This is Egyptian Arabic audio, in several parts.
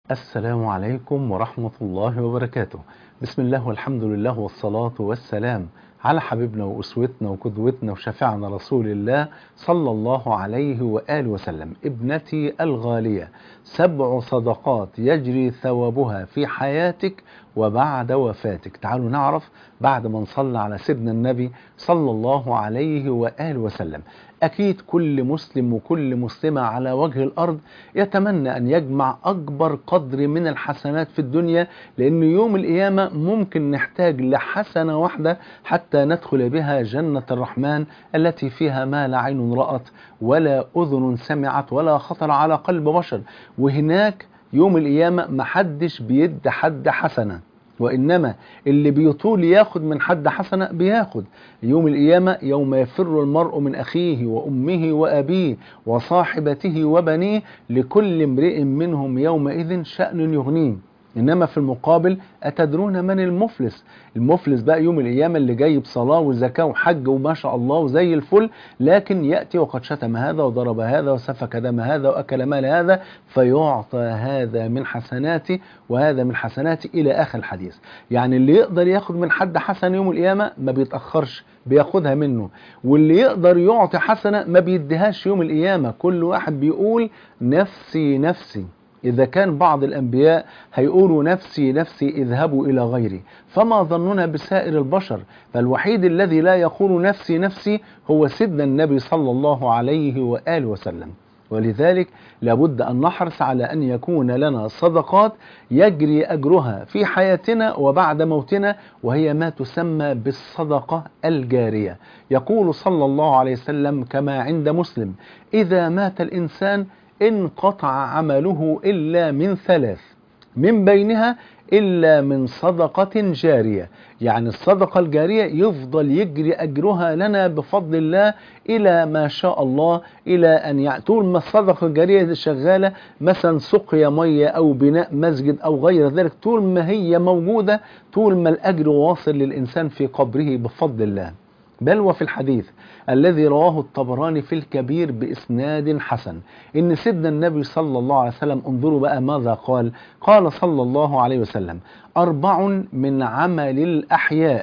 السلام عليكم ورحمة الله وبركاته بسم الله والحمد لله والصلاة والسلام على حبيبنا وأسوتنا وقدوتنا وشفيعنا رسول الله صلى الله عليه وآله وسلم ابنتي الغالية سبع صدقات يجري ثوابها في حياتك وبعد وفاتك تعالوا نعرف بعد ما نصلى على سيدنا النبي صلى الله عليه وآله وسلم أكيد كل مسلم وكل مسلمة على وجه الأرض يتمنى أن يجمع أكبر قدر من الحسنات في الدنيا لأن يوم القيامة ممكن نحتاج لحسنة واحدة حتى ندخل بها جنة الرحمن التي فيها ما لا عين رأت ولا أذن سمعت ولا خطر على قلب بشر وهناك يوم القيامة محدش بيد حد حسنة وإنما اللي بيطول ياخد من حد حسنة بياخد يوم القيامة يوم يفر المرء من أخيه وأمه وأبيه وصاحبته وبنيه لكل امرئ منهم يومئذ شأن يغنيه إنما في المقابل أتدرون من المفلس المفلس بقى يوم القيامة اللي جاي بصلاة وزكاة وحج وما شاء الله وزي الفل لكن يأتي وقد شتم هذا وضرب هذا وسفك دم هذا وأكل مال هذا فيعطى هذا من حسناتي وهذا من حسناتي إلى آخر الحديث يعني اللي يقدر ياخد من حد حسنة يوم القيامة ما بيتأخرش بياخدها منه واللي يقدر يعطي حسنة ما بيديهاش يوم القيامة كل واحد بيقول نفسي نفسي إذا كان بعض الأنبياء هيقولوا نفسي نفسي اذهبوا إلى غيري فما ظننا بسائر البشر فالوحيد الذي لا يقول نفسي نفسي هو سيدنا النبي صلى الله عليه وآله وسلم ولذلك لابد أن نحرص على أن يكون لنا صدقات يجري أجرها في حياتنا وبعد موتنا وهي ما تسمى بالصدقة الجارية يقول صلى الله عليه وسلم كما عند مسلم إذا مات الإنسان انقطع عمله إلا من ثلاث من بينها إلا من صدقة جارية يعني الصدقة الجارية يفضل يجري أجرها لنا بفضل الله إلى ما شاء الله إلى أن يعني طول ما الصدقة الجارية دي شغالة مثلا سقيا مية أو بناء مسجد أو غير ذلك طول ما هي موجودة طول ما الأجر واصل للإنسان في قبره بفضل الله بل وفي الحديث الذي رواه الطبراني في الكبير بإسناد حسن إن سيدنا النبي صلى الله عليه وسلم انظروا بقى ماذا قال قال صلى الله عليه وسلم أربع من عمل الأحياء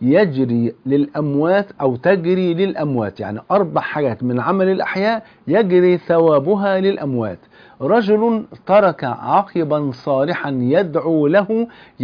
يجري للأموات أو تجري للأموات يعني أربع حاجات من عمل الأحياء يجري ثوابها للأموات رجل ترك عقبا صالحا يدعو له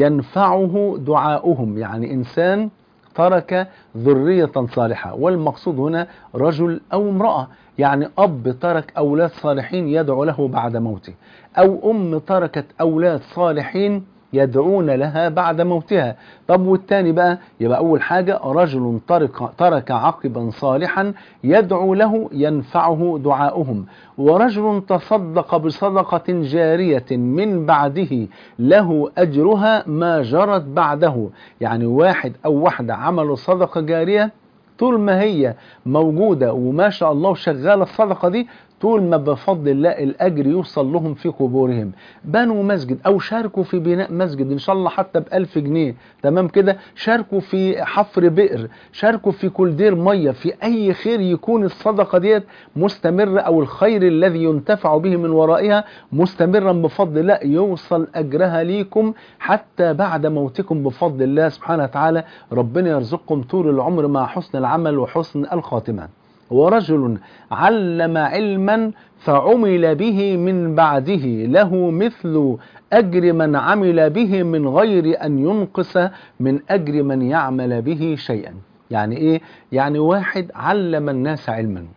ينفعه دعاؤهم يعني إنسان ترك ذرية صالحة والمقصود هنا رجل أو امرأة يعني أب ترك أولاد صالحين يدعو له بعد موته أو أم تركت أولاد صالحين يدعون لها بعد موتها طب والتاني بقى يبقى أول حاجة رجل ترك, ترك عقبا صالحا يدعو له ينفعه دعاؤهم ورجل تصدق بصدقة جارية من بعده له أجرها ما جرت بعده يعني واحد أو واحدة عملوا صدقة جارية طول ما هي موجودة وما شاء الله شغالة الصدقة دي طول ما بفضل الله الأجر يوصل لهم في قبورهم بنوا مسجد أو شاركوا في بناء مسجد إن شاء الله حتى بألف جنيه تمام كده شاركوا في حفر بئر شاركوا في كولدير مية في أي خير يكون الصدقة ديت مستمرة أو الخير الذي ينتفع به من ورائها مستمرا بفضل الله يوصل أجرها ليكم حتى بعد موتكم بفضل الله سبحانه وتعالى ربنا يرزقكم طول العمر مع حسن العمل وحسن الخاتمة ورجل علم علما فعمل به من بعده له مثل أجر من عمل به من غير أن ينقص من أجر من يعمل به شيئا يعني إيه؟ يعني واحد علم الناس علما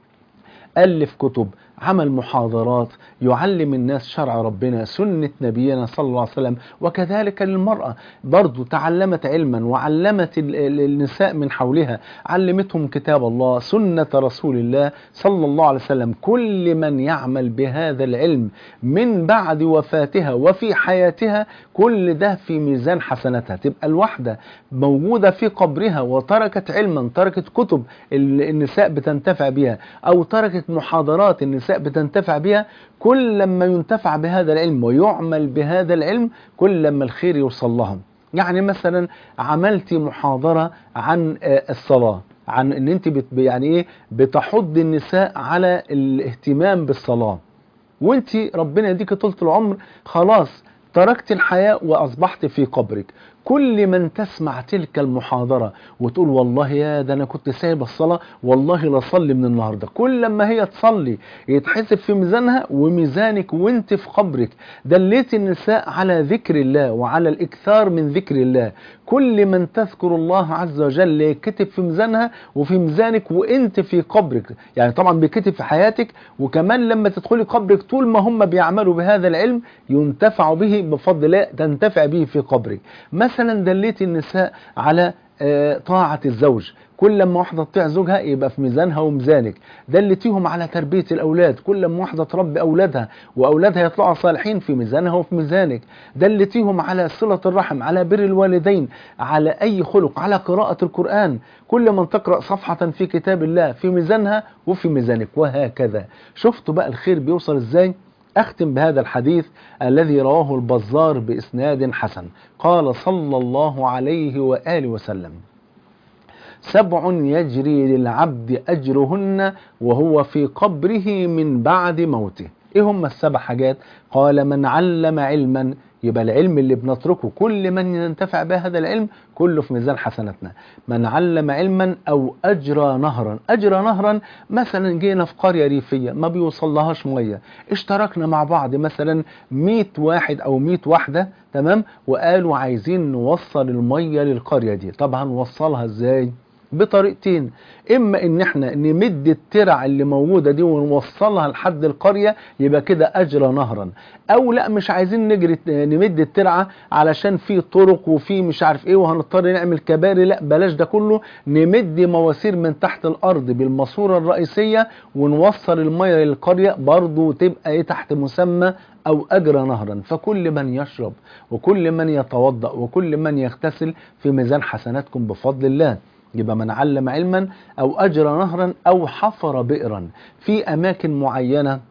ألف كتب عمل محاضرات يعلم الناس شرع ربنا سنة نبينا صلى الله عليه وسلم وكذلك للمرأة برضو تعلمت علما وعلمت النساء من حولها علمتهم كتاب الله سنة رسول الله صلى الله عليه وسلم كل من يعمل بهذا العلم من بعد وفاتها وفي حياتها كل ده في ميزان حسناتها تبقى الواحدة موجودة في قبرها وتركت علما تركت كتب النساء بتنتفع بها أو تركت محاضرات النساء النساء بتنتفع بها كل لما ينتفع بهذا العلم ويعمل بهذا العلم كل لما الخير يوصل لهم يعني مثلا عملتي محاضرة عن الصلاة عن ان انت بت يعني ايه بتحض النساء على الاهتمام بالصلاة وانت ربنا يديك طولة العمر خلاص تركت الحياة وأصبحت في قبرك كل من تسمع تلك المحاضرة وتقول والله يا ده أنا كنت سايب الصلاة والله لا صلي من النهاردة كل لما هي تصلي يتحسب في ميزانها وميزانك وانت في قبرك دليت النساء على ذكر الله وعلى الإكثار من ذكر الله كل من تذكر الله عز وجل يكتب في ميزانها وفي ميزانك وانت في قبرك يعني طبعا بيكتب في حياتك وكمان لما تدخلي قبرك طول ما هم بيعملوا بهذا العلم ينتفع به بفضل الله تنتفع به في قبرك مثلا دليت النساء على آه، طاعة الزوج كل لما واحدة تطيع زوجها يبقى في ميزانها وميزانك دلتيهم على تربية الأولاد كل لما واحدة تربي أولادها وأولادها يطلعوا صالحين في ميزانها وفي ميزانك دلتيهم على صلة الرحم على بر الوالدين على أي خلق على قراءة القرآن كل من تقرأ صفحة في كتاب الله في ميزانها وفي ميزانك وهكذا شفتوا بقى الخير بيوصل إزاي أختم بهذا الحديث الذي رواه البزار بإسناد حسن قال صلى الله عليه وآله وسلم سبع يجري للعبد أجرهن وهو في قبره من بعد موته إيه هم السبع حاجات قال من علم علما يبقى العلم اللي بنتركه كل من ينتفع بهذا العلم كله في ميزان حسناتنا من علم علما أو أجرى نهرا أجرى نهرا مثلا جينا في قرية ريفية ما بيوصلهاش مية اشتركنا مع بعض مثلا 100 واحد أو 100 واحدة تمام وقالوا عايزين نوصل المية للقرية دي طب هنوصلها ازاي بطريقتين اما ان احنا نمد الترع اللي موجودة دي ونوصلها لحد القرية يبقى كده اجرى نهرا او لا مش عايزين نجري نمد الترعة علشان في طرق وفي مش عارف ايه وهنضطر نعمل كباري لا بلاش ده كله نمد مواسير من تحت الارض بالماسورة الرئيسية ونوصل المية للقرية برضو تبقى ايه تحت مسمى أو أجرى نهرا فكل من يشرب وكل من يتوضأ وكل من يغتسل في ميزان حسناتكم بفضل الله يبقى من علم علما أو أجرى نهرا أو حفر بئرا في أماكن معينة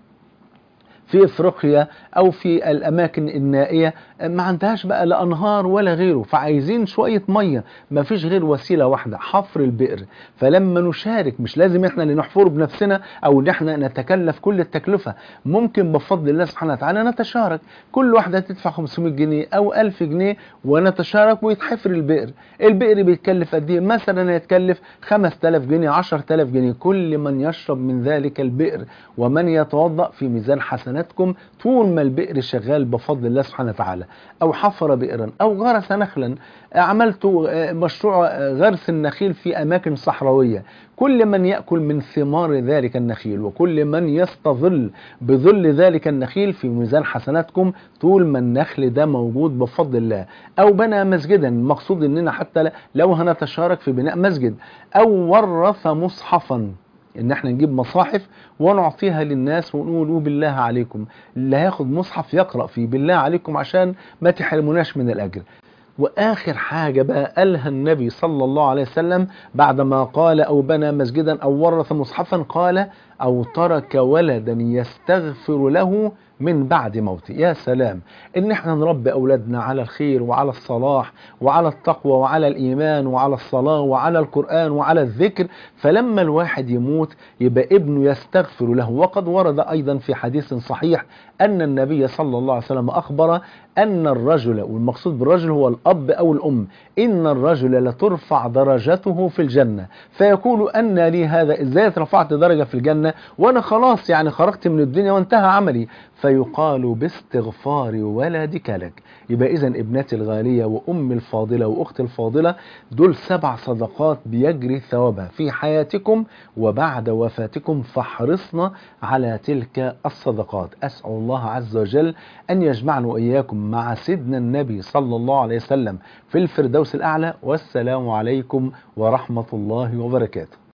في افريقيا او في الاماكن النائيه ما عندهاش بقى لا انهار ولا غيره فعايزين شويه ميه ما فيش غير وسيله واحده حفر البئر فلما نشارك مش لازم احنا اللي نحفره بنفسنا او ان احنا نتكلف كل التكلفه ممكن بفضل الله سبحانه وتعالى نتشارك كل واحده تدفع 500 جنيه او 1000 جنيه ونتشارك ويتحفر البئر البئر بيتكلف قد ايه مثلا يتكلف 5000 جنيه 10000 جنيه كل من يشرب من ذلك البئر ومن يتوضا في ميزان حسنات حسناتكم طول ما البئر شغال بفضل الله سبحانه وتعالى أو حفر بئرا أو غرس نخلا عملت مشروع غرس النخيل في أماكن صحراوية كل من يأكل من ثمار ذلك النخيل وكل من يستظل بظل ذلك النخيل في ميزان حسناتكم طول ما النخل ده موجود بفضل الله أو بنى مسجدا المقصود أننا حتى لو هنتشارك في بناء مسجد أو ورث مصحفا ان احنا نجيب مصاحف ونعطيها للناس ونقول بالله عليكم اللي هياخد مصحف يقرأ فيه بالله عليكم عشان ما تحرموناش من الأجر وآخر حاجة بقى قالها النبي صلى الله عليه وسلم بعدما قال أو بنى مسجدا أو ورث مصحفا قال أو ترك ولدا يستغفر له من بعد موته يا سلام ان احنا نربي اولادنا على الخير وعلى الصلاح وعلى التقوى وعلى الايمان وعلى الصلاة وعلى القرآن وعلى الذكر فلما الواحد يموت يبقى ابنه يستغفر له وقد ورد ايضا في حديث صحيح ان النبي صلى الله عليه وسلم اخبر ان الرجل والمقصود بالرجل هو الاب او الام ان الرجل لترفع درجته في الجنة فيقول ان لي هذا ازاي اترفعت درجة في الجنة وانا خلاص يعني خرجت من الدنيا وانتهى عملي فيقال باستغفار ولدك لك يبقى إذا ابنتي الغالية وأمي الفاضلة وأختي الفاضلة دول سبع صدقات بيجري ثوابها في حياتكم وبعد وفاتكم فاحرصنا على تلك الصدقات أسأل الله عز وجل أن يجمعنا وإياكم مع سيدنا النبي صلى الله عليه وسلم في الفردوس الأعلى والسلام عليكم ورحمة الله وبركاته